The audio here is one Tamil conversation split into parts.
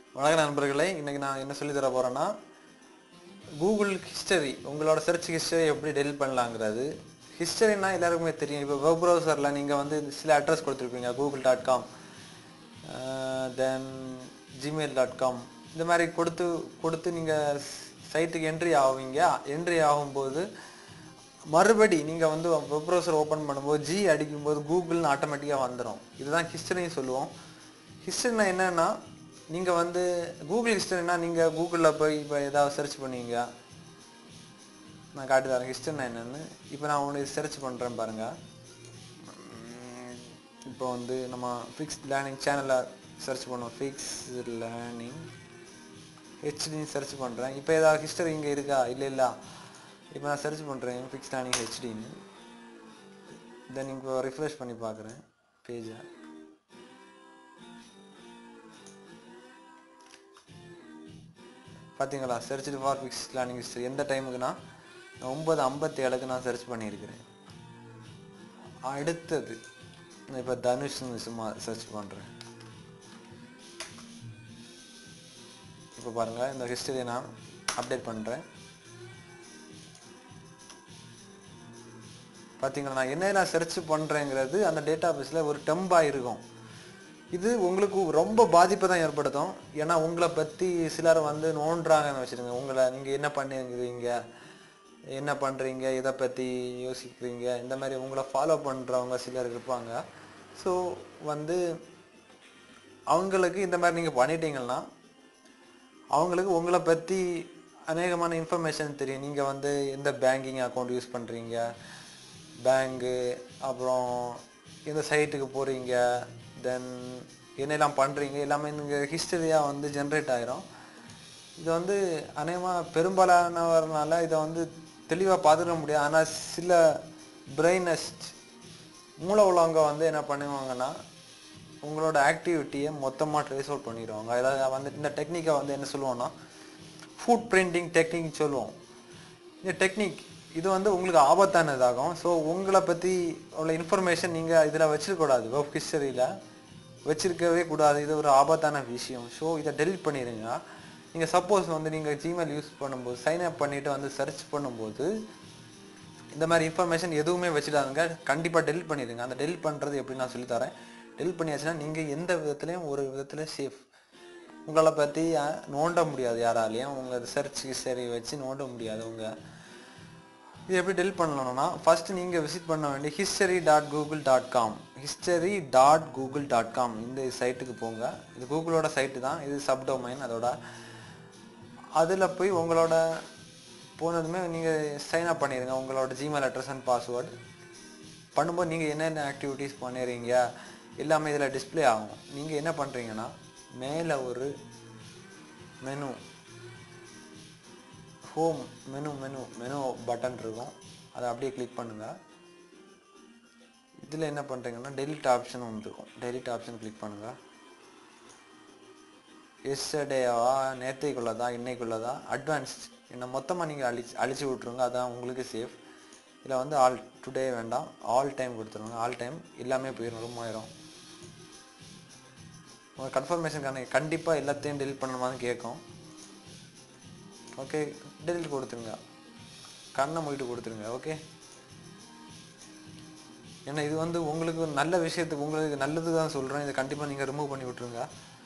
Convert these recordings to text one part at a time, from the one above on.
வணக்க நண்பர்களே இன்னைக்கு நான் என்ன சொல்லி தர போறேன்னா கூகுள் ஹிஸ்டரி உங்களோட சர்ச் ஹிஸ்டரி எப்படி டெலிட் பண்ணலாங்கிறது ஹிஸ்டரினா எல்லாருக்குமே தெரியும் இப்போ வெப் ப்ரௌசரில் நீங்கள் வந்து சில அட்ரஸ் கொடுத்துருப்பீங்க Google dot com then Gmail dot com இந்த மாதிரி கொடுத்து கொடுத்து நீங்கள் சைட்டுக்கு என்ட்ரி ஆவீங்க என்ட்ரி ஆகும்போது மறுபடி நீங்கள் வந்து வெப் ப்ரௌசர் ஓப்பன் பண்ணும்போது ஜி அடிக்கும்போது கூகுள்னு ஆட்டோமேட்டிக்காக வந்துடும் இதுதான் ஹிஸ்டரின்னு சொல்லுவோம் ஹிஸ்டரினா என்னன்னா நீங்கள் வந்து கூகுள் ஹிஸ்டரினா நீங்கள் கூகுளில் போய் இப்போ ஏதாவது சர்ச் பண்ணுவீங்க நான் காட்டி தரேன் ஹிஸ்டரினா என்னன்னு இப்போ நான் உங்களுக்கு சர்ச் பண்ணுறேன் பாருங்கள் இப்போ வந்து நம்ம ஃபிக்ஸ் லேர்னிங் சேனலில் சர்ச் பண்ணுவோம் ஃபிக்ஸ் லேர்னிங் ஹெச்டின்னு சர்ச் பண்ணுறேன் இப்போ ஏதாவது ஹிஸ்டரி இங்கே இருக்கா இல்லை இல்லை இப்போ நான் சர்ச் பண்ணுறேன் ஃபிக்ஸ் லேர்னிங் ஹெச்டின்னு தென் இப்போ ரிஃப்ரெஷ் பண்ணி பார்க்குறேன் பேஜை பார்த்தீங்களா search for fix learning history எந்த டைமுக்குன்னா ஒம்பது ஐம்பத்தி ஏழுக்கு நான் சர்ச் பண்ணியிருக்கிறேன் அடுத்தது நான் இப்போ தனுஷ்னு சும்மா சர்ச் பண்ணுறேன் இப்போ பாருங்கள் இந்த ஹிஸ்டரியை நான் அப்டேட் பண்ணுறேன் பார்த்தீங்களா நான் என்ன நான் சர்ச் பண்ணுறேங்கிறது அந்த டேட்டா பேஸில் ஒரு டெம்பாக இருக்கும் இது உங்களுக்கு ரொம்ப பாதிப்பை தான் ஏற்படுத்தும் ஏன்னா உங்களை பற்றி சிலர் வந்து நோண்டுறாங்கன்னு வச்சுருங்க உங்களை நீங்கள் என்ன பண்ணுறீங்க என்ன பண்ணுறீங்க இதை பற்றி யோசிக்கிறீங்க இந்த மாதிரி உங்களை ஃபாலோ பண்ணுறவங்க சிலர் இருப்பாங்க ஸோ வந்து அவங்களுக்கு இந்த மாதிரி நீங்கள் பண்ணிட்டீங்கன்னா அவங்களுக்கு உங்களை பற்றி அநேகமான இன்ஃபர்மேஷன் தெரியும் நீங்கள் வந்து எந்த பேங்கிங் அக்கௌண்ட் யூஸ் பண்ணுறீங்க பேங்கு அப்புறம் எந்த சைட்டுக்கு போகிறீங்க தென் என்னெல்லாம் பண்ணுறீங்க எல்லாமே நீங்கள் ஹிஸ்டரியாக வந்து ஜென்ரேட் ஆயிரும் இது வந்து அநேகமாக பெரும்பாலானவர்னால இதை வந்து தெளிவாக பார்த்துக்க முடியாது ஆனால் சில பிரெயினஸ்ட் மூளை உள்ளவங்க வந்து என்ன பண்ணுவாங்கன்னா உங்களோட ஆக்டிவிட்டியை மொத்தமாக ட்ரேஸ் அவுட் பண்ணிடுவாங்க அதாவது வந்து இந்த டெக்னிக்கை வந்து என்ன சொல்லுவோம்னா ஃபுட் பிரிண்டிங் டெக்னிக் சொல்லுவோம் இந்த டெக்னிக் இது வந்து உங்களுக்கு ஆபத்தானதாகும் ஸோ உங்களை பற்றி உள்ள இன்ஃபர்மேஷன் நீங்கள் இதில் வச்சிருக்கக்கூடாது வெப் ஹிஸ்டரியில் வச்சிருக்கவே கூடாது இது ஒரு ஆபத்தான விஷயம் ஸோ இதை டெலிட் பண்ணிடுங்க நீங்கள் சப்போஸ் வந்து நீங்கள் ஜிமெயில் யூஸ் பண்ணும்போது சைன் அப் பண்ணிவிட்டு வந்து சர்ச் பண்ணும்போது இந்த மாதிரி இன்ஃபர்மேஷன் எதுவுமே வச்சுடாதுங்க கண்டிப்பாக டெலிட் பண்ணிடுங்க அந்த டெலிட் பண்ணுறது எப்படி நான் சொல்லித்தரேன் டெலிட் பண்ணியாச்சுன்னா நீங்கள் எந்த விதத்துலையும் ஒரு விதத்தில் சேஃப் உங்களை பற்றி நோண்ட முடியாது யாராலையும் உங்கள் சர்ச் ஹிஸ்டரி வச்சு நோண்ட முடியாது உங்கள் இது எப்படி டெலிட் பண்ணணும்னா ஃபர்ஸ்ட் நீங்கள் விசிட் பண்ண வேண்டிய history dot Google dot com history dot Google dot com இந்த சைட்டுக்கு போங்க இது கூகுளோட சைட்டு தான் இது சப்டொமைன் அதோட அதில் போய் உங்களோட போனதுமே நீங்கள் சைன் அப் பண்ணிடுங்க உங்களோட ஜிமெயில் அட்ரஸ் அண்ட் பாஸ்வேர்டு பண்ணும்போது நீங்கள் என்னென்ன ஆக்டிவிட்டீஸ் பண்ணுறீங்க எல்லாமே இதில் டிஸ்ப்ளே ஆகும் நீங்கள் என்ன பண்ணுறீங்கன்னா மேலே ஒரு menu home menu menu menu button இருக்கும் அதை அப்படியே கிளிக் பண்ணுங்கள் இதில் என்ன பண்ணுறீங்கன்னா டெலிட் ஆப்ஷன் வந்துருக்கும் டெலிட் ஆப்ஷன் கிளிக் பண்ணுங்கள் எஸ்டர்டேவா நேற்றைக்குள்ளதா இன்னைக்குள்ளதா அட்வான்ஸ்ட் என்ன மொத்தமாக நீங்கள் அழிச்சு அழிச்சு விட்ருங்க அதான் உங்களுக்கு சேஃப் இதில் வந்து ஆல் டுடே வேண்டாம் ஆல் டைம் கொடுத்துருங்க ஆல் டைம் எல்லாமே போயிடும் ரொம்ப ஆயிரும் உங்கள் கன்ஃபர்மேஷனுக்கான கண்டிப்பாக எல்லாத்தையும் டெலிட் பண்ணணுமான்னு கேட்கும் ஓகே டெலிட் கொடுத்துருங்க கண்ணை மூடிட்டு கொடுத்துருங்க ஓகே ஏன்னா இது வந்து உங்களுக்கு ஒரு நல்ல விஷயத்துக்கு உங்களுக்கு நல்லது தான் சொல்கிறேன் இதை கண்டிப்பாக நீங்கள் ரிமூவ் பண்ணி விட்ருங்க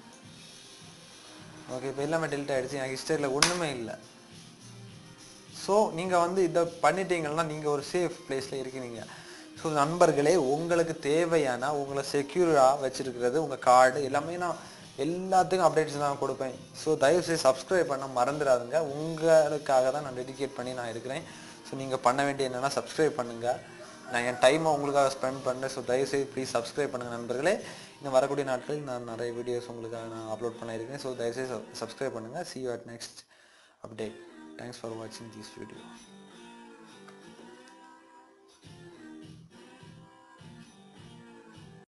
ஓகே இப்போ எல்லாமே டெலிட் ஆகிடுச்சு என் ஹிஸ்டரியில் ஒன்றுமே இல்லை ஸோ நீங்கள் வந்து இதை பண்ணிட்டீங்கன்னா நீங்கள் ஒரு சேஃப் பிளேஸில் இருக்கிறீங்க ஸோ நண்பர்களே உங்களுக்கு தேவையான உங்களை செக்யூராக வச்சுருக்கிறது உங்கள் கார்டு எல்லாமே நான் எல்லாத்துக்கும் அப்டேட்ஸ் நான் கொடுப்பேன் ஸோ தயவுசெய்து சப்ஸ்கிரைப் பண்ண மறந்துடாதுங்க உங்களுக்காக தான் நான் டெடிகேட் பண்ணி நான் இருக்கிறேன் ஸோ நீங்கள் பண்ண வேண்டிய என்னென்னா சப்ஸ்கிரைப் பண்ணுங்கள் நான் என் டைமை உங்களுக்காக ஸ்பெண்ட் பண்ணுறேன் ஸோ தயவுசெய்து ப்ளீஸ் சப்ஸ்கிரைப் பண்ணுங்கள் நண்பர்களே இன்னும் வரக்கூடிய நாட்களில் நான் நிறைய வீடியோஸ் உங்களுக்காக நான் அப்லோட் பண்ணியிருக்கேன் ஸோ தயவுசெய்து சப்ஸ்கிரைப் பண்ணுங்கள் see you at next update thanks for வாட்சிங் திஸ் வீடியோ